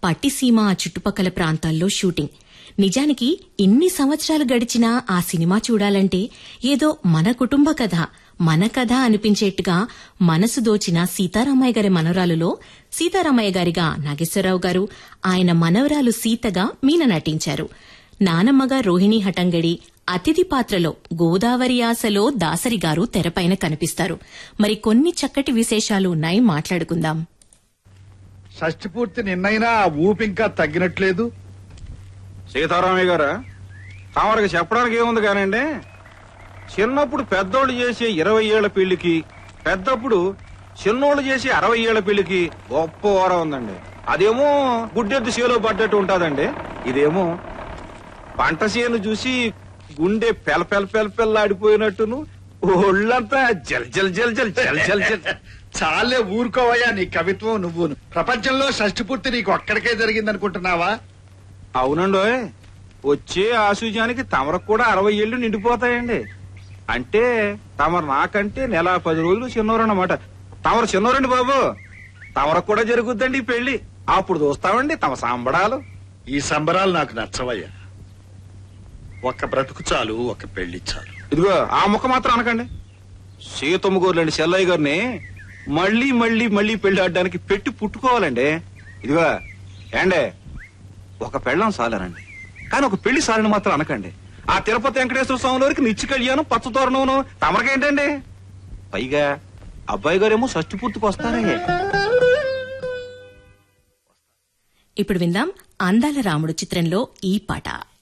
పట్టిసీమ ఆ చుట్టుపక్కల ప్రాంతాల్లో షూటింగ్ నిజానికి ఇన్ని సంవత్సరాలు గడిచినా ఆ సినిమా చూడాలంటే ఏదో మన కుటుంబ కథ మన కథ అనిపించేట్టుగా మనసు దోచిన సీతారామయ్య గారి మనవరాలులో సీతారామయ్య గారిగా నాగేశ్వరరావు గారు ఆయన మనవరాలు సీతగా మీన నటించారు నానమ్మగా రోహిణి హటంగడి అతిథి పాత్రలో గోదావరి ఆశలో దాసరి గారు తెరపైన కనిపిస్తారు మరి కొన్ని చక్కటి విశేషాలు ఉన్నాయి మాట్లాడుకుందాం షష్టి పూర్తి నిన్నైనా ఆ ఊపి ఇంకా తగ్గినట్లేదు సీతారామయ్య గారా తమరికి చెప్పడానికి ఏముంది కానండి చిన్నప్పుడు పెద్దోళ్ళు చేసే ఇరవై ఏళ్ల పెళ్లికి పెద్దప్పుడు చిన్నోళ్ళు చేసే అరవై ఏళ్ల పెళ్లికి గొప్ప ఓర ఉందండి అదేమో గుడ్డెద్దు చేలో పడ్డట్టు ఉంటదండి ఇదేమో పంట చేను చూసి గుండె పెల పెల పెల పెల్లాడిపోయినట్టును ఒళ్ళంతా జల్ జల్ జల్ జల్ జల్ జల్ జల్ చాలే ఊరుకోవయ్యా నీ కవిత్వం నువ్వును ప్రపంచంలో షష్టి పూర్తి నీకు ఒక్కడికే జరిగిందనుకుంటున్నావా అవునండోయ్ వచ్చే ఆశుజానికి తమరకు కూడా అరవై ఏళ్ళు నిండిపోతాయండి అంటే తమరు నాకంటే నెల పది రోజులు చిన్నోరన్నమాట తమరు చిన్నోరండి బాబు తమరకు కూడా జరుగుద్దండి ఈ పెళ్లి అప్పుడు చూస్తామండి తమ సాంబడాలు ఈ సంబరాలు నాకు నచ్చవయ్యా ఒక్క బ్రతుకు చాలు ఒక పెళ్లి చాలు ఇదిగో ఆ ముక్క మాత్రం అనకండి సీతమ్మ గోర్లండి చెల్లయ్య గారిని మళ్ళీ మళ్ళీ మళ్ళీ పెళ్లి ఆడడానికి పెట్టి పుట్టుకోవాలండి ఇదిగో ఏండే ఒక పెళ్ళం సాలరండి కానీ ఒక పెళ్లి సాలని మాత్రం అనకండి ఆ తిరుపతి వెంకటేశ్వర స్వామి వారికి నిత్య కళ్యాణం పచ్చ తోరణం తమరకేంటండి పైగా అబ్బాయి గారేమో షష్టి పూర్తికి వస్తారే ఇప్పుడు విందాం అందాల రాముడు చిత్రంలో ఈ పాట